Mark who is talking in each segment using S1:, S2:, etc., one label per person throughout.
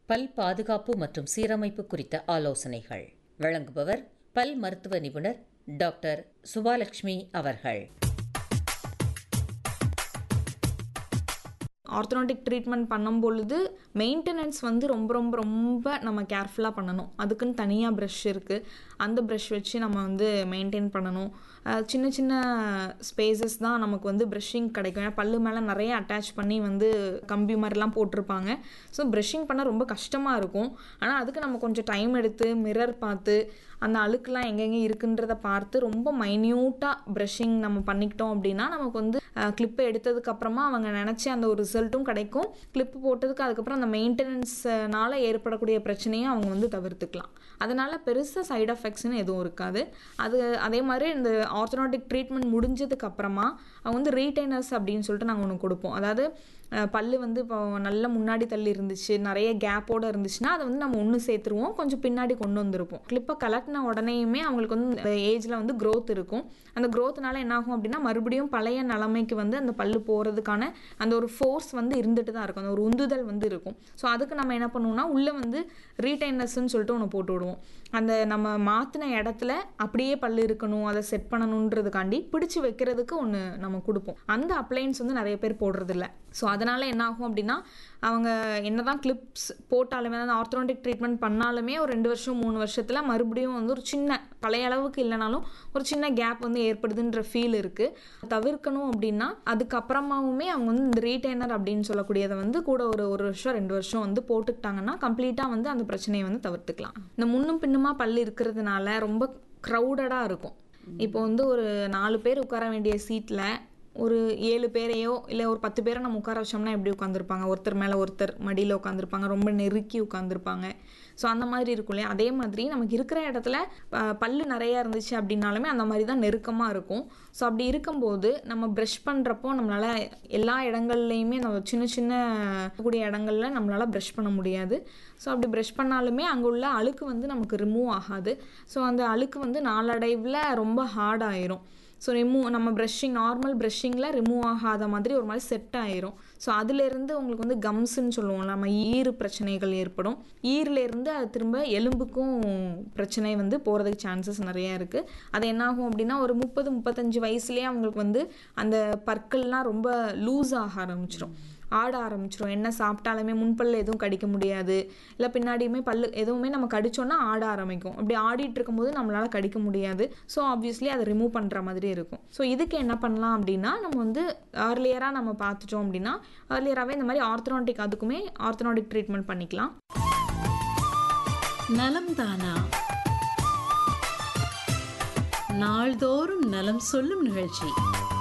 S1: பல் பாதுகாப்பு மற்றும் சீரமைப்பு குறித்த ஆலோசனைகள் வழங்குபவர் பல் மருத்துவ நிபுணர் டாக்டர் சுபாலட்சுமி அவர்கள்
S2: ஆர்த்தனாட்டிக் ட்ரீட்மெண்ட் பண்ணும் பொழுது மெயின்டெனன்ஸ் வந்து ரொம்ப ரொம்ப ரொம்ப நம்ம கேர்ஃபுல்லாக பண்ணணும் அதுக்குன்னு தனியாக ப்ரஷ் இருக்குது அந்த ப்ரஷ் வச்சு நம்ம வந்து மெயின்டைன் பண்ணணும் அஹ் சின்ன சின்ன ஸ்பேசஸ் தான் நமக்கு வந்து ப்ரஷிங் கிடைக்கும் ஏன்னா பல்லு மேலே நிறைய அட்டாச் பண்ணி வந்து கம்பி மாதிரிலாம் போட்டிருப்பாங்க ஸோ ப்ரஷிங் பண்ண ரொம்ப கஷ்டமாக இருக்கும் ஆனால் அதுக்கு நம்ம கொஞ்சம் டைம் எடுத்து மிரர் பார்த்து அந்த அழுக்குலாம் எங்கெங்கே இருக்குன்றத பார்த்து ரொம்ப மைன்யூட்டாக ப்ரஷிங் நம்ம பண்ணிக்கிட்டோம் அப்படின்னா நமக்கு வந்து கிளிப்பை எடுத்ததுக்கப்புறமா அவங்க நினச்ச அந்த ஒரு ரிசல்ட்டும் கிடைக்கும் கிளிப்பு போட்டதுக்கு அதுக்கப்புறம் அந்த மெயின்டெனன்ஸ்னால ஏற்படக்கூடிய பிரச்சனையும் அவங்க வந்து தவிர்த்துக்கலாம் அதனால் பெருசாக சைடு எஃபெக்ட்ஸ்னு எதுவும் இருக்காது அது அதே மாதிரி இந்த ஆர்த்தனாட்டிக் ட்ரீட்மெண்ட் முடிஞ்சதுக்கு அப்புறமா அவங்க வந்து ரீடைனர்ஸ் அப்படின்னு சொல்லிட்டு நாங்கள் ஒன்று கொடுப்போம் அதாவது அஹ், பல்லு வந்து இப்போ நல்ல முன்னாடி தள்ளி இருந்துச்சு நிறைய கேப்போட இருந்துச்சுன்னா அதை வந்து நம்ம ஒன்று சேர்த்துருவோம் கொஞ்சம் பின்னாடி கொண்டு வந்திருப்போம் கிளிப்பை கலட்டின உடனேயுமே அவங்களுக்கு வந்து ஏஜில் வந்து growth இருக்கும் அந்த growthனால என்ன ஆகும் அப்படின்னா மறுபடியும் பழைய நிலைமைக்கு வந்து அந்த பல்லு போகிறதுக்கான அந்த ஒரு ஃபோர்ஸ் வந்து இருந்துட்டு தான் இருக்கும் அந்த ஒரு உந்துதல் வந்து இருக்கும் ஸோ அதுக்கு நம்ம என்ன பண்ணுவோம்னா உள்ளே வந்து ரீடைனர்ஸ்ன்னு சொல்லிட்டு ஒன்று போட்டு விடுவோம் அந்த நம்ம மாற்றின இடத்துல அப்படியே பல்லு இருக்கணும் அதை செட் பண்ணணுன்றதுக்காண்டி பிடிச்சு வைக்கிறதுக்கு ஒன்று நம்ம கொடுப்போம் அந்த அப்ளைன்ஸ் வந்து நிறைய பேர் போடுறதில்ல ஸோ அதனால் என்ன ஆகும் அப்படின்னா அவங்க என்னதான் கிளிப்ஸ் போட்டாலுமே அந்த ஆர்த்தோனாட்டிக் ட்ரீட்மெண்ட் பண்ணாலுமே ஒரு ரெண்டு வருஷம் மூணு வருஷத்தில் மறுபடியும் வந்து ஒரு சின்ன பழைய அளவுக்கு இல்லைனாலும் ஒரு சின்ன கேப் வந்து ஏற்படுதுன்ற ஃபீல் இருக்குது தவிர்க்கணும் அப்படின்னா அதுக்கப்புறமாவுமே அவங்க வந்து இந்த ரீடைனர் அப்படின்னு சொல்லக்கூடியதை வந்து கூட ஒரு ஒரு வருஷம் ரெண்டு வருஷம் வந்து போட்டுக்கிட்டாங்கன்னா கம்ப்ளீட்டாக வந்து அந்த பிரச்சனையை வந்து தவிர்த்துக்கலாம் இந்த முன்னும் பின்னுமா பல்லு இருக்கிறதுனால ரொம்ப க்ரௌடடாக இருக்கும் இப்போ வந்து ஒரு நாலு பேர் உட்கார வேண்டிய சீட்டில் ஒரு ஏழு பேரையோ இல்லை ஒரு பத்து பேரை நம்ம உட்கார வச்சோம்னா எப்படி உட்காந்துருப்பாங்க ஒருத்தர் மேலே ஒருத்தர் மடியில் உட்காந்துருப்பாங்க ரொம்ப நெருக்கி உட்காந்துருப்பாங்க ஸோ அந்த மாதிரி இருக்கும் இல்லையா அதே மாதிரி நமக்கு இருக்கிற இடத்துல ப- பல்லு நிறையா இருந்துச்சு அப்படின்னாலுமே அந்த மாதிரி தான் நெருக்கமாக இருக்கும் ஸோ அப்படி இருக்கும்போது நம்ம ப்ரஷ் பண்ணுறப்போ நம்மளால் எல்லா இடங்கள்லையுமே நம்ம சின்ன சின்ன கூடிய இடங்கள்ல நம்மளால் ப்ரஷ் பண்ண முடியாது ஸோ அப்படி ப்ரஷ் பண்ணாலுமே அங்கே உள்ள அழுக்கு வந்து நமக்கு ரிமூவ் ஆகாது ஸோ அந்த அழுக்கு வந்து நாளடைவில் ரொம்ப ஹார்ட் ஆயிரும் ஸோ ரிமூவ் நம்ம ப்ரஷிங் நார்மல் ப்ரஷிங்கில் ரிமூவ் ஆகாத மாதிரி ஒரு மாதிரி செட் ஆயிரும் ஸோ அதுலேருந்து உங்களுக்கு வந்து கம்ஸ்ன்னு சொல்லுவோம் நம்ம ஈறு பிரச்சனைகள் ஏற்படும் ஈரிலேருந்து அது திரும்ப எலும்புக்கும் பிரச்சனை வந்து போகிறதுக்கு சான்சஸ் நிறைய இருக்குது அது என்னாகும் அப்படின்னா ஒரு முப்பது முப்பத்தஞ்சு வயசுலேயே அவங்களுக்கு வந்து அந்த பற்கள்லாம் ரொம்ப லூஸ் ஆக ஆரம்பிச்சிடும் ஆட ஆரம்பிச்சிடும் என்ன சாப்பிட்டாலுமே முன்பல்ல எதுவும் கடிக்க முடியாது இல்லை பின்னாடியுமே பல்லு எதுவுமே நம்ம கடிச்சோன்னா ஆட ஆரம்பிக்கும் அப்படி ஆடிட்டு இருக்கும்போது நம்மளால் கடிக்க முடியாது ஸோ ஆப்வியஸ்லி அதை ரிமூவ் பண்ணுற மாதிரி இருக்கும் ஸோ இதுக்கு என்ன பண்ணலாம் அப்படின்னா நம்ம வந்து ஏர்லியராக நம்ம பார்த்துட்டோம் அப்படின்னா ஏர்லியராகவே இந்த மாதிரி ஆர்த்தனாட்டிக் அதுக்குமே ஆர்த்தனாட்டிக் ட்ரீட்மெண்ட் பண்ணிக்கலாம்
S3: நலம் தானா நாள்தோறும் நலம் சொல்லும் நிகழ்ச்சி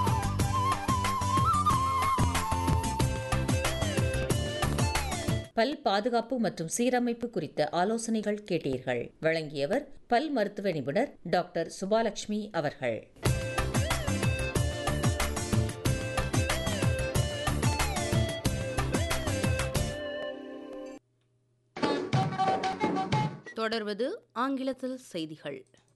S1: பல் பாதுகாப்பு மற்றும் சீரமைப்பு குறித்த ஆலோசனைகள் கேட்டீர்கள் வழங்கியவர் பல் மருத்துவ நிபுணர் டாக்டர் சுபாலட்சுமி அவர்கள்
S4: தொடர்வது ஆங்கிலத்தில் செய்திகள்